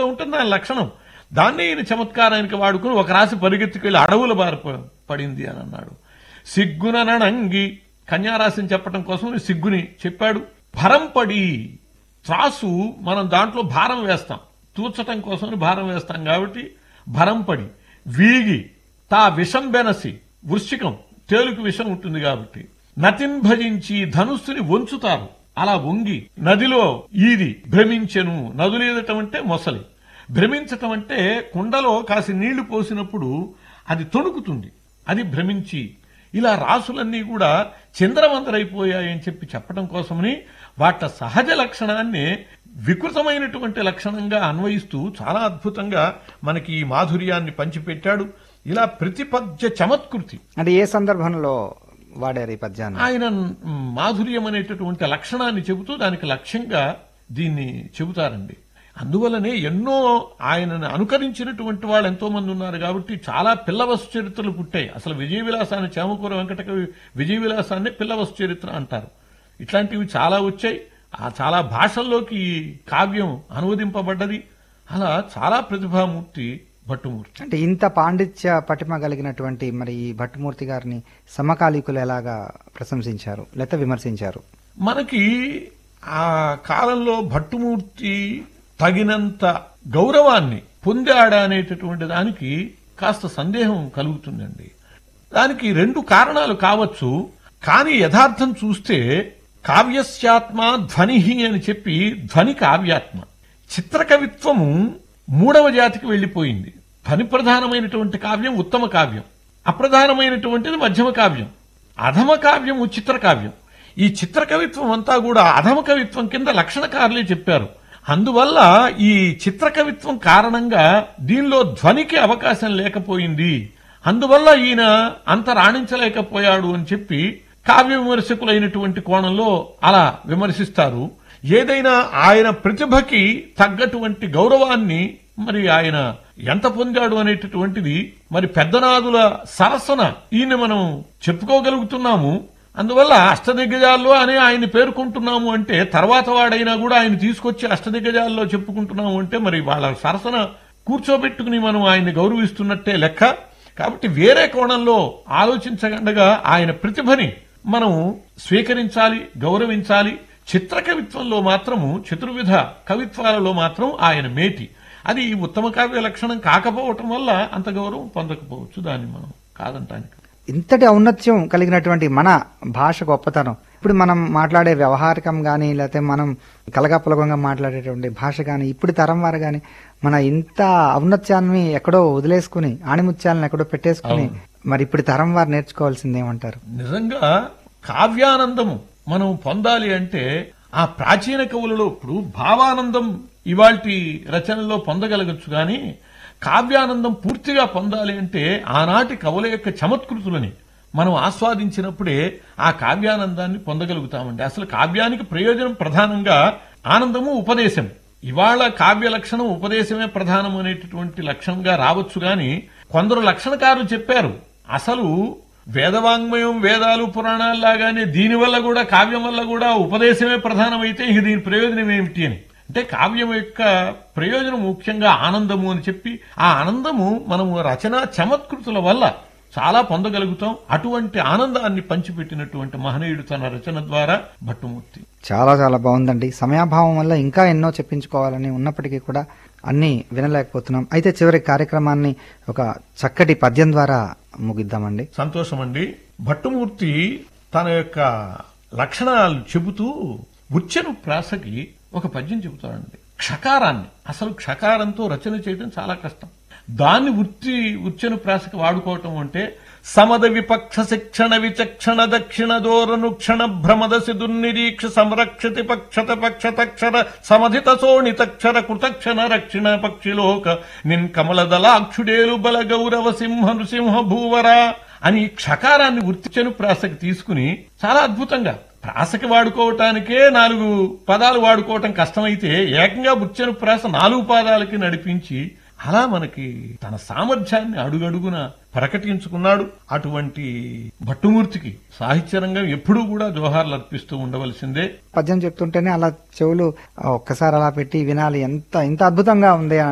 రాశిలో ఉంటుంది దాని లక్షణం దాన్ని ఈయన చమత్కారానికి వాడుకుని ఒక రాశి పరిగెత్తుకెళ్లి అడవుల బారి ప- పడింది అని అన్నాడు సిగ్గుననంగి కన్యారాశిని చెప్పడం కోసం ఈ సిగ్గుని చెప్పాడు భరంపడి త్రాసు మనం దాంట్లో భారం వేస్తాం తూచటం కోసం భారం వేస్తాం కాబట్టి భరంపడి వీగి తా విషం బెనసి వృశ్చికం తేలుకు విషం ఉంటుంది కాబట్టి నతిన్ భజించి ధనుస్సుని వంచుతారు అలా వంగి నదిలో ఈది భ్రమించెను నదులు ఈదటం అంటే మొసలి భ్రమించటం అంటే కుండలో కాసి నీళ్లు పోసినప్పుడు అది తొణుకుతుంది అది భ్రమించి ఇలా రాసులన్నీ కూడా చిందరవందరైపోయాయని చెప్పి చెప్పడం కోసమని వాట సహజ లక్షణాన్ని వికృతమైనటువంటి లక్షణంగా అన్వయిస్తూ చాలా అద్భుతంగా మనకి ఈ మాధుర్యాన్ని పంచిపెట్టాడు ఇలా ప్రతిపద్య చమత్కృతి అంటే ఏ సందర్భంలో వాడారు ఈ పద్యాన్ని ఆయన మాధుర్యం అనేటటువంటి లక్షణాన్ని చెబుతూ దానికి లక్ష్యంగా దీన్ని చెబుతారండి అందువల్లనే ఎన్నో ఆయనను అనుకరించినటువంటి వాళ్ళు ఎంతో మంది ఉన్నారు కాబట్టి చాలా పిల్లవస్తు చరిత్రలు పుట్టాయి అసలు విజయ విలాసాన్ని చేమకూర వెంకటకవి విజయ విలాసాన్ని పిల్లవస్తు చరిత్ర అంటారు ఇట్లాంటివి చాలా వచ్చాయి ఆ చాలా భాషల్లోకి ఈ కావ్యం అనువదింపబడ్డది అలా చాలా ప్రతిభామూర్తి భట్టుమూర్తి అంటే ఇంత పాండిత్య పటిమ కలిగినటువంటి మరి ఈ భట్టుమూర్తి గారిని సమకాలీకులు ఎలాగా ప్రశంసించారు లేకపోతే విమర్శించారు మనకి ఆ కాలంలో భట్టుమూర్తి తగినంత గౌరవాన్ని పొందాడా అనేటటువంటి దానికి కాస్త సందేహం కలుగుతుందండి దానికి రెండు కారణాలు కావచ్చు కానీ యథార్థం చూస్తే కావ్యస్యాత్మ ధ్వని అని చెప్పి ధ్వని కావ్యాత్మ చిత్రకవిత్వము మూడవ జాతికి వెళ్లిపోయింది ధ్వని ప్రధానమైనటువంటి కావ్యం ఉత్తమ కావ్యం అప్రధానమైనటువంటిది మధ్యమ కావ్యం అధమ కావ్యం చిత్ర కావ్యం ఈ చిత్ర కవిత్వం అంతా కూడా అధమ కవిత్వం కింద లక్షణకారులే చెప్పారు అందువల్ల ఈ చిత్ర కవిత్వం కారణంగా దీనిలో ధ్వనికి అవకాశం లేకపోయింది అందువల్ల ఈయన అంత రాణించలేకపోయాడు అని చెప్పి కావ్య విమర్శకులైనటువంటి కోణంలో అలా విమర్శిస్తారు ఏదైనా ఆయన ప్రతిభకి తగ్గటువంటి గౌరవాన్ని మరి ఆయన ఎంత పొందాడు అనేటటువంటిది మరి పెద్దనాదుల సరసన ఈయన మనం చెప్పుకోగలుగుతున్నాము అందువల్ల అష్టదిగ్గజాల్లో అనే ఆయన పేర్కొంటున్నాము అంటే తర్వాత వాడైనా కూడా ఆయన తీసుకొచ్చి అష్టదిగ్గజాల్లో చెప్పుకుంటున్నాము అంటే మరి వాళ్ళ సరసన కూర్చోబెట్టుకుని మనం ఆయన్ని గౌరవిస్తున్నట్టే లెక్క కాబట్టి వేరే కోణంలో ఆలోచించగండగా ఆయన ప్రతిభని మనం స్వీకరించాలి గౌరవించాలి చిత్రకవిత్వంలో మాత్రము చతుర్విధ కవిత్వాలలో మాత్రం ఆయన మేటి అది ఉత్తమ కావ్య లక్షణం కాకపోవటం వల్ల అంత గౌరవం పొందకపోవచ్చు దాన్ని మనం కాదంటానికి ఇంతటి ఔన్నత్యం కలిగినటువంటి మన భాష గొప్పతనం ఇప్పుడు మనం మాట్లాడే వ్యవహారికం గాని లేకపోతే మనం కలగాపులగంగా మాట్లాడేటువంటి భాష గాని ఇప్పుడు తరం వారు గాని మన ఇంత ఔన్నత్యాన్ని ఎక్కడో వదిలేసుకుని ఆణిముత్యాలను ఎక్కడో పెట్టేసుకుని మరి ఇప్పుడు తరం వారు నేర్చుకోవాల్సింది ఏమంటారు నిజంగా కావ్యానందము మనం పొందాలి అంటే ఆ ప్రాచీన కవులలో ఇప్పుడు భావానందం ఇవాల్టి రచనలో పొందగలగచ్చు గాని కావ్యానందం పూర్తిగా పొందాలి అంటే ఆనాటి కవుల యొక్క చమత్కృతులని మనం ఆస్వాదించినప్పుడే ఆ కావ్యానందాన్ని పొందగలుగుతామండి అసలు కావ్యానికి ప్రయోజనం ప్రధానంగా ఆనందము ఉపదేశం ఇవాళ కావ్య లక్షణం ఉపదేశమే ప్రధానం అనేటటువంటి లక్షణంగా రావచ్చు గాని కొందరు లక్షణకారులు చెప్పారు అసలు వేదవాంగ్మయం వేదాలు పురాణాల్లాగానే దీనివల్ల కూడా కావ్యం వల్ల కూడా ఉపదేశమే ప్రధానమైతే ఇక దీని ప్రయోజనం ఏమిటి అని అంటే కావ్యం యొక్క ప్రయోజనం ముఖ్యంగా ఆనందము అని చెప్పి ఆ ఆనందము మనము రచనా చమత్కృతుల వల్ల చాలా పొందగలుగుతాం అటువంటి ఆనందాన్ని పంచిపెట్టినటువంటి మహనీయుడు తన రచన ద్వారా భట్టుమూర్తి చాలా చాలా బాగుందండి సమయాభావం వల్ల ఇంకా ఎన్నో చెప్పించుకోవాలని ఉన్నప్పటికీ కూడా అన్ని వినలేకపోతున్నాం అయితే చివరి కార్యక్రమాన్ని ఒక చక్కటి పద్యం ద్వారా ముగిద్దామండి సంతోషం అండి భట్టుమూర్తి తన యొక్క లక్షణాలు చెబుతూ ఉచ్చను ప్రాసకి ఒక పద్యం చెబుతాడండి క్షకారాన్ని అసలు క్షకారంతో రచన చేయడం చాలా కష్టం దాన్ని వృత్తి ఉచ్చను ప్రాసకి వాడుకోవటం అంటే సమద విపక్ష శిక్షణ విచక్షణ దక్షిణ దోరను క్షణ భ్రమదసి దుర్నిరీక్ష సంరక్షతి పక్షత పక్షతక్షర సమధిత సోణితక్షర కృతక్షణ రక్షిణ పక్షిలోక నిన్ కమలదలాక్షుడేలు బల గౌరవ సింహ నృసింహ భూవరా అని క్షకారాన్ని వృత్తిచను ప్రాసకి తీసుకుని చాలా అద్భుతంగా ప్రాసకి వాడుకోవటానికే నాలుగు పదాలు వాడుకోవటం కష్టమైతే ఏకంగా బుచ్చను ప్రాస నాలుగు పాదాలకి నడిపించి అలా మనకి తన సామర్థ్యాన్ని అడుగడుగున ప్రకటించుకున్నాడు అటువంటి భట్టుమూర్తికి సాహిత్య రంగం ఎప్పుడూ కూడా జోహార్లు అర్పిస్తూ ఉండవలసిందే పద్యం చెప్తుంటేనే అలా చెవులు ఒక్కసారి అలా పెట్టి వినాలి ఎంత ఇంత అద్భుతంగా ఉంది